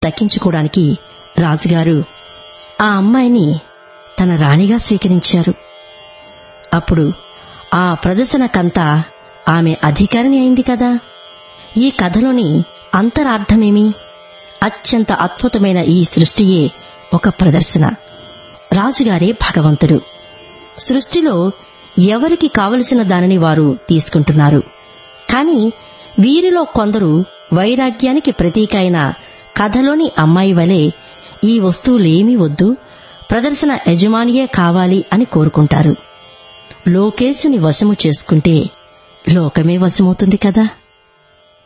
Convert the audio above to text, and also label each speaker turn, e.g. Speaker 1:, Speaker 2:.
Speaker 1: దక్కించుకోవడానికి రాజుగారు ఆ అమ్మాయిని తన రాణిగా స్వీకరించారు అప్పుడు ఆ ప్రదర్శనకంతా ఆమె అధికారిని అయింది కదా ఈ కథలోని అంతరార్థమేమి అత్యంత అద్భుతమైన ఈ సృష్టియే ఒక ప్రదర్శన రాజుగారే భగవంతుడు సృష్టిలో ఎవరికి కావలసిన దానిని వారు తీసుకుంటున్నారు కాని వీరిలో కొందరు వైరాగ్యానికి ప్రతీక అయిన కథలోని అమ్మాయి వలె ఈ వస్తువులేమీ వద్దు ప్రదర్శన యజమానియే కావాలి అని కోరుకుంటారు లోకేశుని వశము చేసుకుంటే లోకమే వశమవుతుంది కదా